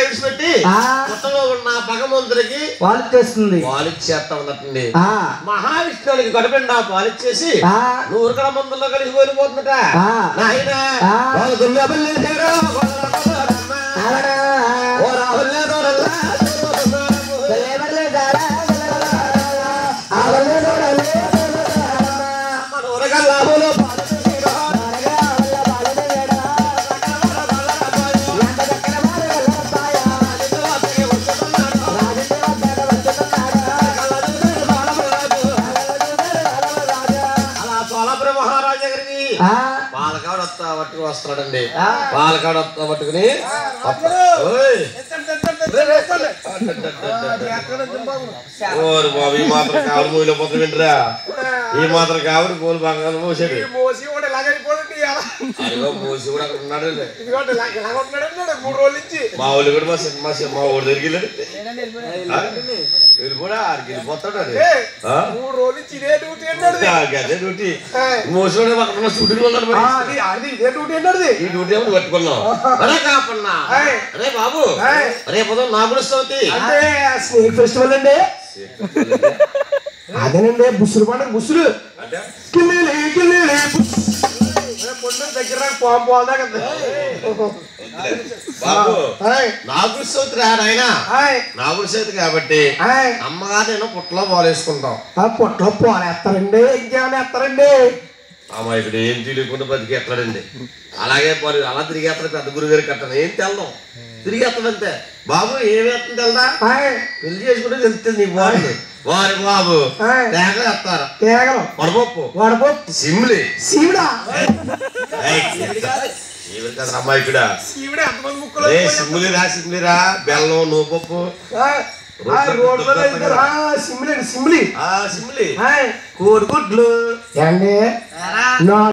కొబ్బరికాయ విడిచిపెట్టి ఆ. పుట్టలో ఉన్న భగవంతుడికి వాళ్ళు చేస్తుంది పాలిచ్చేస్తా ఉన్నట్టుంది ఆ మహావిష్ణువునికి కడుపుండా పాలిచ్చేసి ఆ నూరుకల మందుల్లో కలిసి వెళ్ళిపోతుందట ఆ. నాయన ఆ. వాళ్ళు దుర్లభం లేచారు. ఆవరా. ఓ రాహుల్ లేదోరల్లా. బలేబలే దారా, ఆవలే దొరలే, మన ఊరగల్లాబులో పాలిచ్చేసిరా. బాలగా వల్ల బాలనే వేడా, ఎంత చక్కని వారు వెళ్ళపాయ, రాజుని వద్దకు వచ్చుతున్నాడు, రాజా. అలా సోలాపురి మహారాజా గారికి ఆ, పాలకాడు వస్తా పట్టుకుని వస్తున్నాడండి ఆ. పాలకాడు వస్తా పట్టుకుని ఓయ్. ఓరు బాబు ఈ మాత్రం కావడి మూవిలో పోతే వింటరా ఈ మాత్రం కావడి పూలు బంగారం పోసాడు మోసి కూడా ఇలాగైపోయింది ఇలా అదిగో మూసి కూడా అక్కడ ఉన్నాడు ఇదిగోండి ఇలా ఇలా ఉంటున్నాడు మూడు రోజుల నుంచి మా ఊళ్ళు కూడా మా సినిమా మా ఊరు దగ్గరికి వెళ్ళాడు వెళ్ళిపోడా ఆడికి వెళ్ళిపోతాడు అది ఏ, ఆ? మూడు రోజుల నుంచి ఇదే డ్యూటీ అన్నాడు ఆ, అదే డ్యూటీ మూసి కూడా అక్కడ స్టూడియోలో ఉన్నాడు మరి. అది అది ఇదే డ్యూటీ అన్నాడు ఈ డ్యూటీ ఏమో పట్టుకున్నాం అరే కాపన్నా ఏయ్. అరే బాబు ఏయ్. రేపు ఉదయం నా కూడా స్తోతి అంటే స్నేక్ ఫెస్టివల్ అండి అదేనండి బుసులు పండుగ బుసులు కిల్లీలి, కిల్లీలి, బుస్. ఏ, పొన్ను దగ్గర పాము పోదా కదా బాబు హాయ్ నాగుడు సౌతి రా నాయన హాయ్ నాగుడు సౌతి కాబట్టి హాయ్ అమ్మగారు నేను పుట్టలో పాలేసుకుంటాం ఆ పొట్టలో పోలేస్తారండి ఇంకేమైనా వేస్తారండి అమ్మ ఇక్కడ ఏం తెలియకుండా బతికి ఎత్తడండి అలాగే మరి అలా తిరిగేస్తాడు పెద్ద గురుగారు కట్టను ఏం తెల్దాం తిరిగేస్తాడంతే బాబు ఏం వేస్తుంది తెల్దా హాయ్ పెళ్లి చేసుకుంటే తెలుస్తుంది నీకు బాగుంది వారి బాబు హాయ్ తేగ వేస్తారు కేగలం పడపప్పు వడపప్పు సిమ్లి శివుడా శివుడు కదా అమ్మాయికుడా శివుడు ఎంతమంది ముక్కలు రే సిమ్ములిరా సిమ్లిరా బెల్లం నువ్వుపప్పు రోడ్ మీద ఇద్దరు, ఆ, సిమ్లి అండి సిమ్లి ఆ సిమ్లి హాయ్ కోడిగుడ్లు ఏండి నా